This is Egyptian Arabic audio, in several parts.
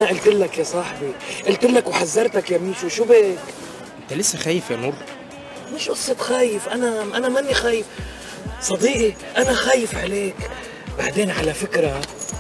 قلت لك يا صاحبي قلت لك وحذرتك يا ميشو شو بك انت لسه خايف يا نور مش قصة خايف أنا أنا ماني خايف صديقي أنا خايف عليك بعدين على فكرة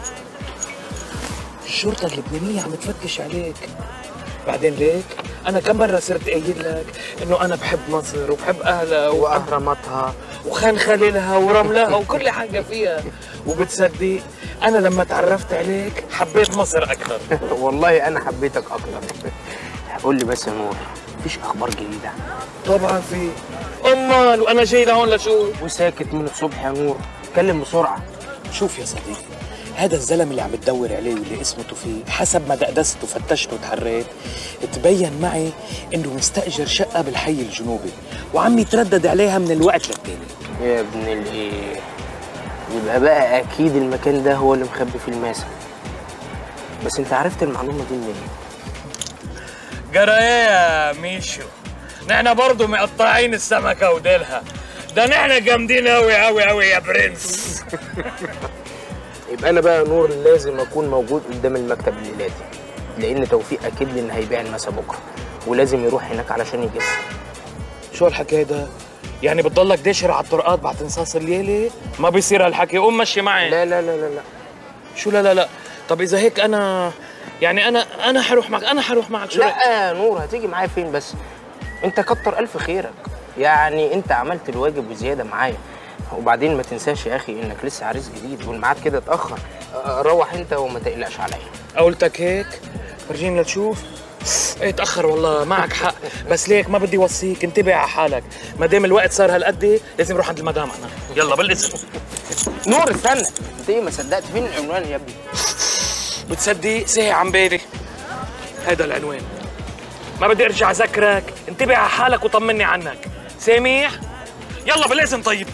الشرطة اللبنانية عم تفتش عليك بعدين ليك أنا كم مرة صرت قايل لك إنه أنا بحب مصر وبحب أهلها وبحب واهراماتها وخان خليلها ورملها وكل حاجة فيها وبتصدق أنا لما تعرفت عليك حبيت مصر أكثر والله انا حبيتك اكتر قول لي بس يا نور مفيش اخبار جديده طبعا في أمال وأنا جاي لهون لشوف وساكت من الصبح يا نور اتكلم بسرعه شوف يا صديقي هذا الزلم اللي عم تدور عليه واللي اسمه توفيق حسب ما دقدست وفتشت وتحريت تبين معي انه مستاجر شقه بالحي الجنوبي وعم يتردد عليها من الوقت للتاني يا ابن الايه يبقى بقى اكيد المكان ده هو اللي مخبي فيه الماسة بس انت عرفت المعلومه دي منين جرى ايه يا ميشو نحن برضه مقطعين السمكه وديلها ده نحن جامدين قوي قوي قوي يا برنس يبقى انا بقى يا نور لازم اكون موجود قدام المكتب الليلاتي لان توفيق اكيد لي ان هيبيع الماسة بكره ولازم يروح هناك علشان يجيبها شو الحكايه ده يعني بتضلك داشر على الطرقات بعد انصاص الليله ما بيصير هالحكي قوم مشي معي لا لا لا لا لا شو لا لا لا طب اذا هيك انا يعني انا انا حروح معك انا حروح معك شو رأيك؟ لا يا نور هتيجي معايا فين بس انت كتر الف خيرك يعني انت عملت الواجب وزياده معايا وبعدين ما تنساش يا اخي انك لسه عريس جديد والميعاد كده اتاخر اه، روح انت وما تقلقش عليا قولتك هيك فرجينا لتشوف ايه تاخر والله معك حق بس ليك ما بدي وصيك انتبه على حالك ما دام الوقت صار هالقد لازم نروح عند المدام انا يلا بالاذن نور استنى انت ايه ما صدقت فين العنوان يا ابني بتصدق سهي عم بالي هذا العنوان ما بدي ارجع اذكرك انتبه على حالك وطمني عنك سامع يلا بالاذن طيب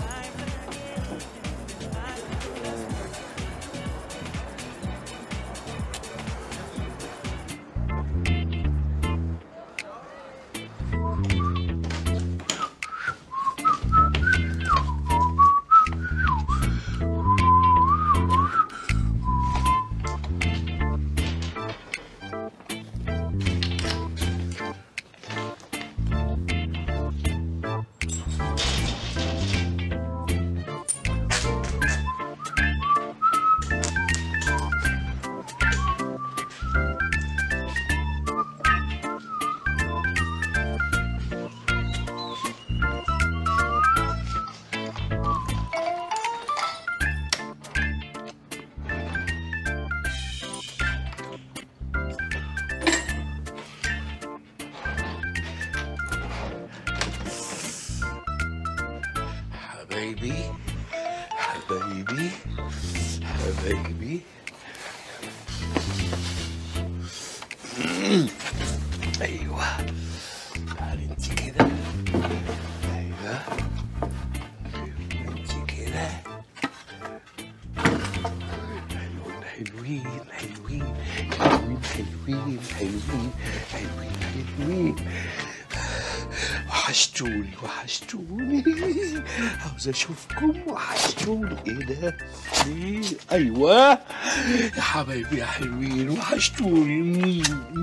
حبايبي حبايبي حبايبي مم. ايوه تعالي انت كده ايوه انت كده حلوين حلوين حلوين حلوين حلوين حلوين حلوين حلوين وحشتوني وحشتوني عاوز اشوفكم وحشتوني ايه ده ايه ايوه يا حبايبي يا حلوين وحشتوني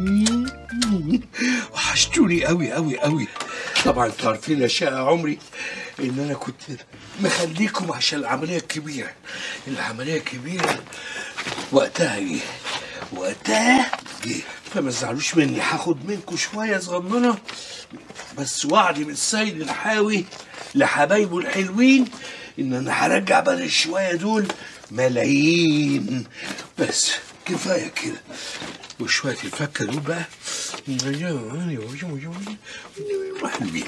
وحشتوني قوي قوي قوي طبعا انتوا عارفين يا شقة عمري ان انا كنت مخليكم عشان العمليه الكبيره العمليه الكبيره وقتها جه وقتها جه فما تزعلوش مني هاخد منكم شويه صغننه بس وعدي من السيد الحاوي لحبايبه الحلوين ان انا هرجع بدل الشويه دول ملايين بس كفايه كده وشويه الفكه دول بقى حلوين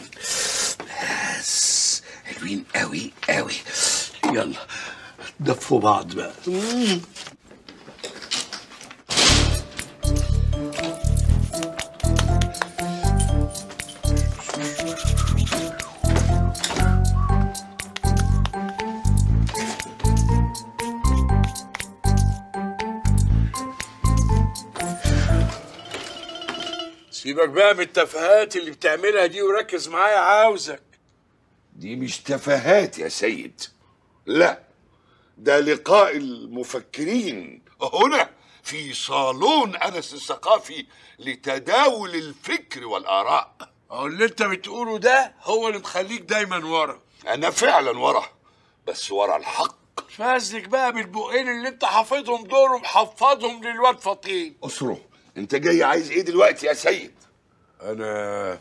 بس حلوين قوي قوي يلا دفوا بعض بقى سيبك بقى من التفاهات اللي بتعملها دي وركز معايا عاوزك دي مش تفاهات يا سيد لا ده لقاء المفكرين هنا في صالون انس الثقافي لتداول الفكر والاراء أو اللي أنت بتقوله ده هو اللي مخليك دايما ورا انا فعلا ورا بس ورا الحق فازلك بقى بالبقين اللي أنت حافظهم دول ومحفظهم للواد فطين اسره انت جاي عايز ايه دلوقتي يا سيد أنا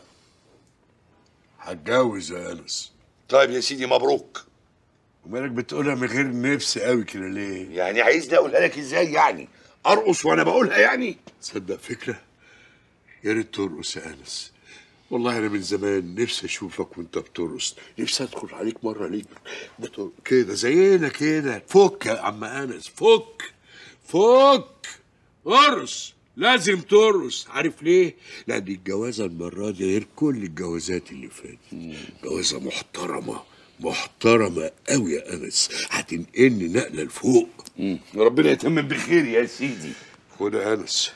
هتجوز يا أنس طيب يا سيدي مبروك ومالك بتقولها من غير نفس قوي كده ليه؟ يعني عايزني اقولها لك ازاي يعني ارقص وانا بقولها يعني تصدق فكرة؟ يا ريت ترقص يا أنس والله أنا من زمان نفسي أشوفك وأنت بترقص نفسي أدخل عليك مرة ليك بتر... كده زينا كده فك يا عم أنس فك فك ارقص لازم ترقص عارف ليه؟ لأن الجوازة المرة دي غير كل الجوازات اللي فاتت جوازة محترمة محترمة قوي يا أنس هتنقلني نقلة لفوق مم. ربنا يتمم بخير يا سيدي خد يا أنس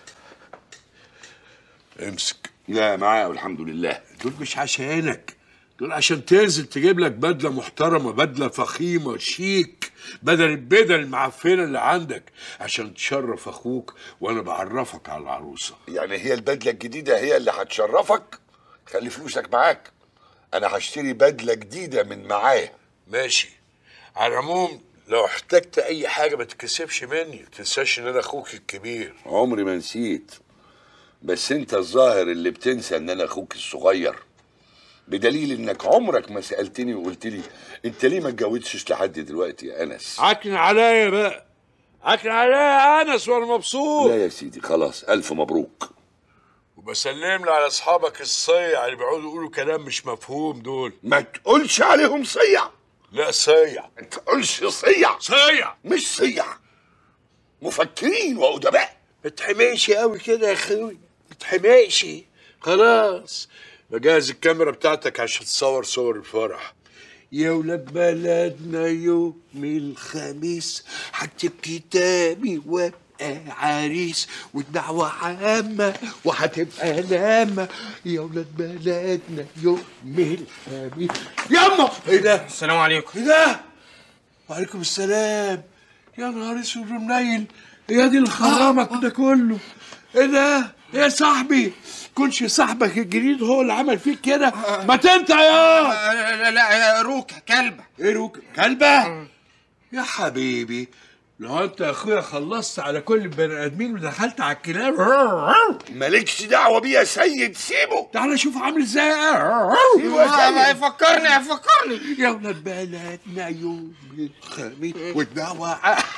امسك لا معايا والحمد لله دول مش عشانك دول عشان تنزل تجيب لك بدله محترمه بدله فخيمه شيك بدل البدل المعفنه اللي عندك عشان تشرف اخوك وانا بعرفك على العروسه يعني هي البدله الجديده هي اللي هتشرفك خلي فلوسك معاك انا هشتري بدله جديده من معايا ماشي على العموم لو احتجت اي حاجه ما تكسفش مني ما تنساش ان انا اخوك الكبير عمري ما نسيت بس انت الظاهر اللي بتنسى ان انا اخوك الصغير بدليل انك عمرك ما سالتني وقلت لي انت ليه ما اتجوزتش لحد دلوقتي يا انس عكن عليا بقى عكن عليا يا انس وانا مبسوط لا يا سيدي خلاص الف مبروك وبسلم لي على اصحابك الصيع اللي بيقعدوا يقولوا كلام مش مفهوم دول ما تقولش عليهم صيع لا صيع ما تقولش صيع صيع مش صيع مفكرين وادباء ما تحميش قوي كده يا اخوي ما تحميش خلاص بجهز الكاميرا بتاعتك عشان تصور صور الفرح يا ولاد بلدنا يوم الخميس هكتب كتابي وابقى عريس والدعوة عامة وهتبقى لامة يا ولاد بلدنا يوم الخميس ياما ايه ده؟ السلام عليكم ايه ده؟ وعليكم السلام يا نهار اسود ومنيل يا دي الخرامك ده كله ايه ده؟ يا صاحبي كنش صاحبك الجديد هو اللي عمل فيك كده ما تنت يا لا لا روكا كلبة ايه روك كلبه يا حبيبي لو انت يا اخويا خلصت على كل البني ادمين ودخلت على الكلاب مالكش دعوه بيه يا سيد سيبه تعالى شوف عامل ازاي سيبه يا سيد فكرني فكرني يا ولاد بلدنا يوم الخميس والدعوة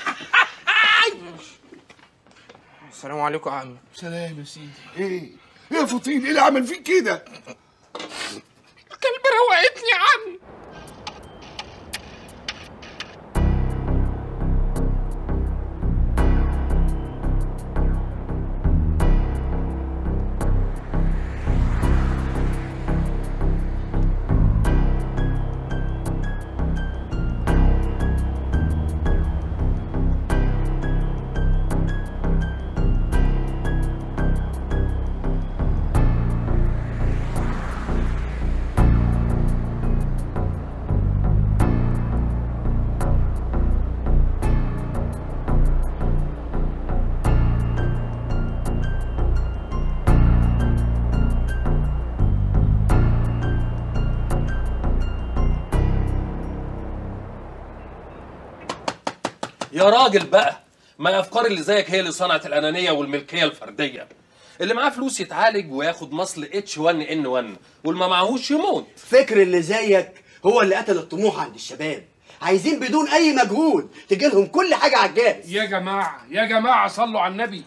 السلام عليكم يا عم سلام يا سيدي ايه ايه يا فطين ايه اللي عمل فيك كده الكلبة روقتني يا عم يا راجل بقى ما الافكار اللي زيك هي اللي صنعت الانانيه والملكيه الفرديه اللي معاه فلوس يتعالج وياخد مصل اتش 1 ان 1 واللي ما معهوش يموت فكر اللي زيك هو اللي قتل الطموح عند الشباب عايزين بدون اي مجهود تجي لهم كل حاجه على الجاهز يا جماعة يا جماعة صلوا على النبي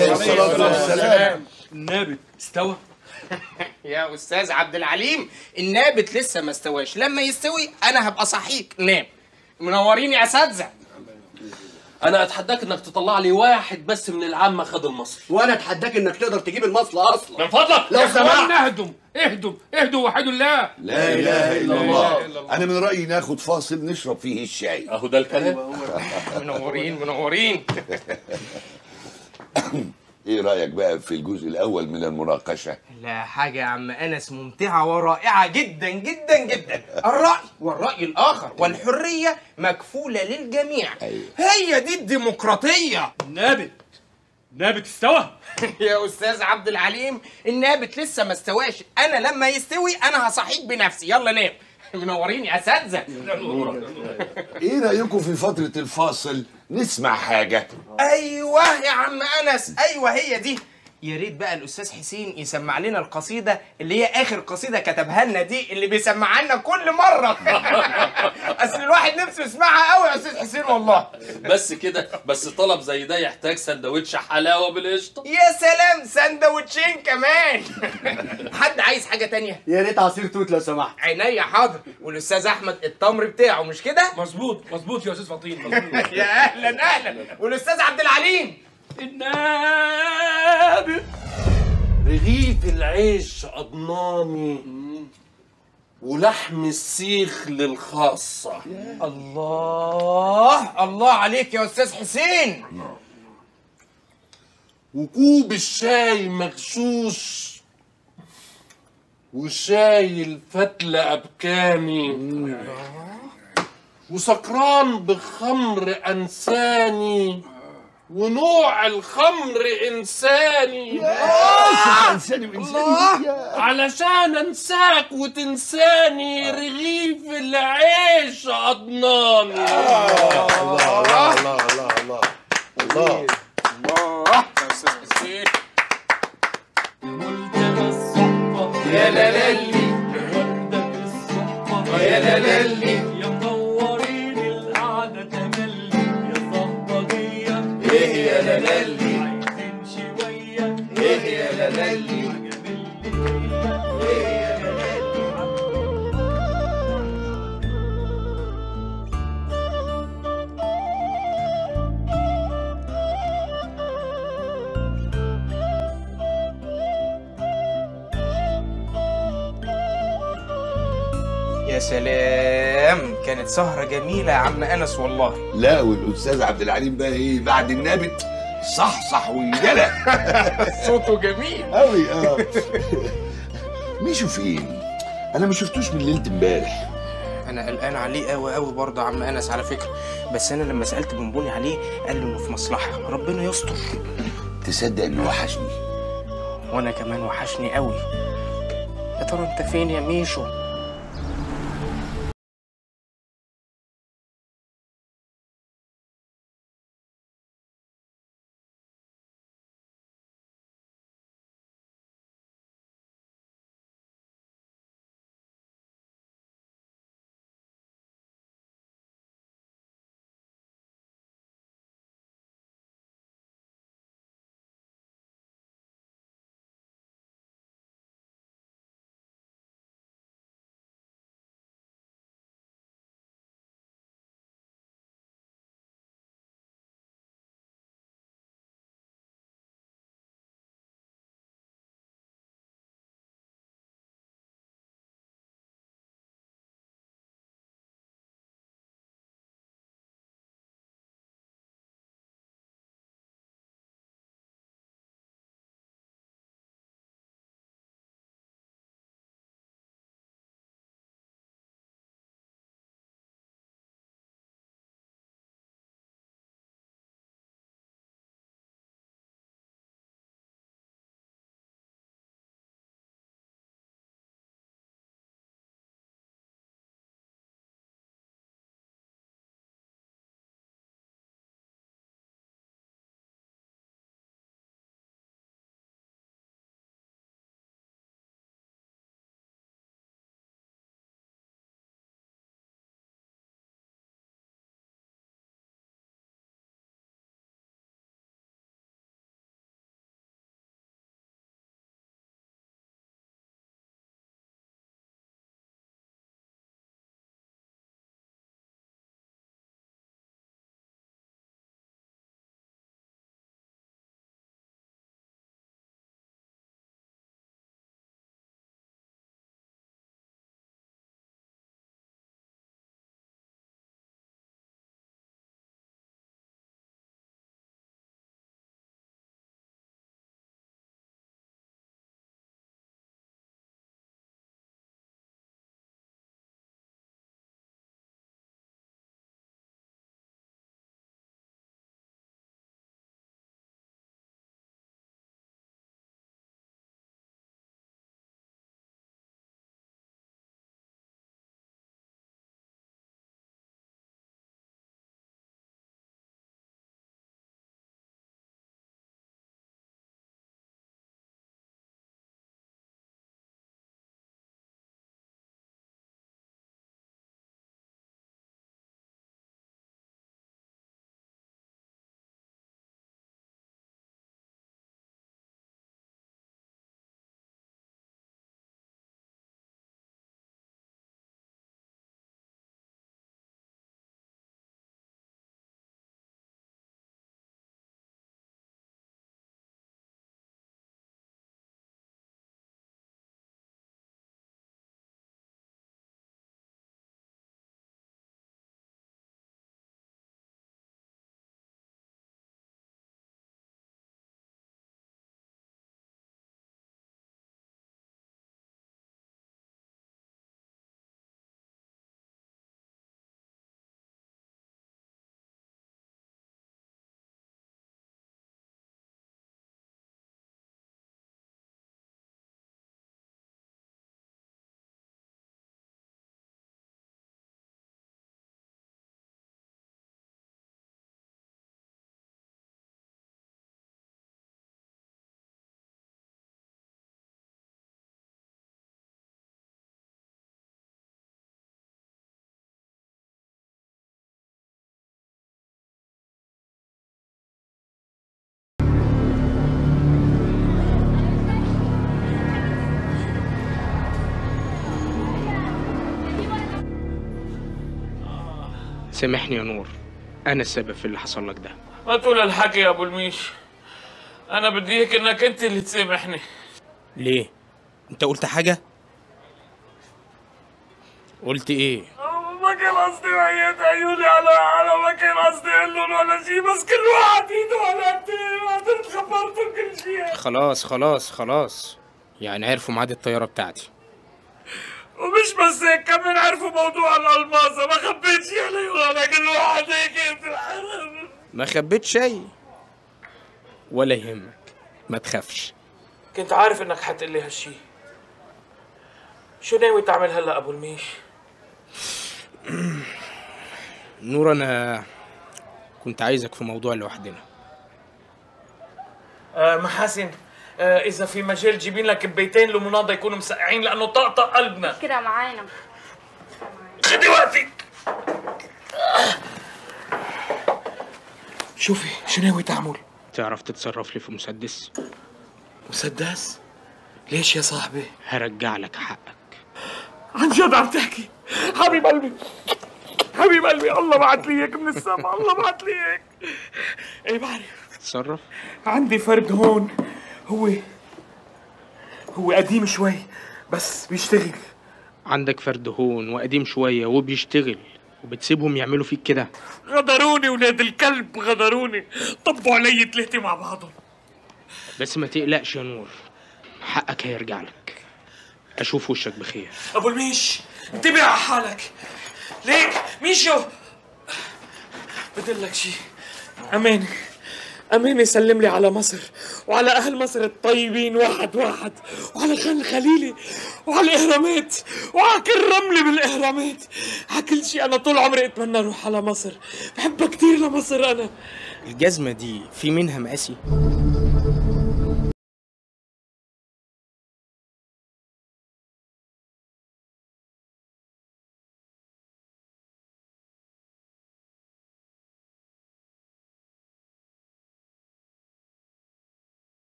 النبي استوى يا استاذ عبد العليم النابت لسه ما استواش لما يستوي انا هبقى صحيك نام منورين يا اساتذه انا اتحداك انك تطلع لي واحد بس من العامه خد المصري وانا اتحداك انك تقدر تجيب المصل اصلا من فضلك لو يا سمحت اخوانا اهدم اهدم اهدوا وحدوا الله لا اله الا الله انا من رايي ناخد فاصل نشرب فيه الشاي اهو ده الكلام منورين منورين ايه رايك بقى في الجزء الاول من المناقشه لا حاجة يا عم أنس ممتعة ورائعة جدا جدا جدا الرأي والرأي الآخر والحرية مكفولة للجميع أيوة. هي دي الديمقراطية نابت نابت استوى يا استاذ عبد العليم النابت لسه ما استواش انا لما يستوي انا هصحيك بنفسي يلا نام منورين يا اساتذه ايه رايكم في فتره الفاصل نسمع حاجه ايوه يا عم انس ايوه هي دي يا ريت بقى الاستاذ حسين يسمع لنا القصيده اللي هي اخر قصيده كتبها لنا دي اللي بيسمعها لنا كل مره اصل الواحد نفسه يسمعها قوي يا استاذ حسين والله بس كده بس طلب زي ده يحتاج سندوتش حلاوه بالقشطه يا سلام سندوتشين كمان حد عايز حاجه تانية يا ريت عصير توت لو سمحت عينيا حاضر والاستاذ احمد التمر بتاعه مش كده مظبوط مظبوط يا استاذ فطين مظبوط يا اهلا اهلا والاستاذ عبد العليم النابت رغيف العيش أضناني ولحم السيخ للخاصة الله الله عليك يا استاذ حسين وكوب الشاي مغشوش وشاي الفتلة أبكاني وسكران بخمر أنساني ونوع الخمر إنساني علشان أنساك وتنساني رغيف العيش أضناني يا لالي يا لالي يا منورين القعدة تملي يا صباجية ايه يا لالي عايزين شوية ايه يا لالي ايه يا لالي يا سلام كانت سهرة جميلة يا عم أنس والله لا والاستاذ عبد العليم بقى ايه بعد النابت صحصح وانجلى صوته جميل قوي اه مشوا فين انا ما شفتوش من ليله امبارح أنا قلقان عليه قوي قوي برضه يا عم أنس على فكرة بس أنا لما سألت بنبوني عليه قال لي إنه في مصلحة ربنا يستر تصدق انه وحشني وأنا كمان وحشني قوي يا ترى أنت فين يا ميشو سامحني يا نور انا السبب في اللي حصل لك ده ما تقول الحكي يا ابو الميش انا بدي هيك انك انت اللي تسامحني ليه انت قلت حاجه قلت ايه ما كان قصدي وعيات عيوني على على ما كان قصدي اقول لهم ولا شيء بس كل واحد ايده على التاني ما قدرت خبرتهم كل شيء خلاص خلاص خلاص يعني عرفوا ميعاد الطياره بتاعتي ومش بس هيك كمان عرفوا موضوع الالماظه ما خبيت شيء عليهم انا كل واحد هيك في الحرم ما خبيت شيء ولا يهمك ما تخافش كنت عارف انك حتقول لي هالشي شو ناوي تعمل هلا ابو الميش؟ نور انا كنت عايزك في موضوع لوحدنا آه محاسن آه اذا في مجال جيبين لك بيتين لمناضه يكونوا مسقعين لانه طقطق قلبنا كده معانا خدي وقتك شوفي شو ناوي تعمل تعرف تتصرف لي في مسدس مسدس ليش يا صاحبي هرجع لك حقك عن جد عم تحكي حبيب قلبي حبيب قلبي الله بعت لي اياك من السما الله بعت لي اياك ايه بعرف تتصرف عندي فرد هون هو هو قديم شوي بس بيشتغل عندك فرد هون وقديم شويه وبيشتغل وبتسيبهم يعملوا فيك كده غدروني ولاد الكلب غدروني طبوا علي ثلاثة مع بعضهم بس ما تقلقش يا نور حقك هيرجع لك اشوف وشك بخير ابو الميش انتبه على حالك ليك ميشو بدلك شي اماني اماني سلم لي على مصر وعلى اهل مصر الطيبين واحد واحد وعلى خان خليلي وعلى الاهرامات وعلى كل رمله بالاهرامات على كل شيء انا طول عمري اتمنى اروح على مصر بحبها كثير لمصر انا الجزمه دي في منها مقاسي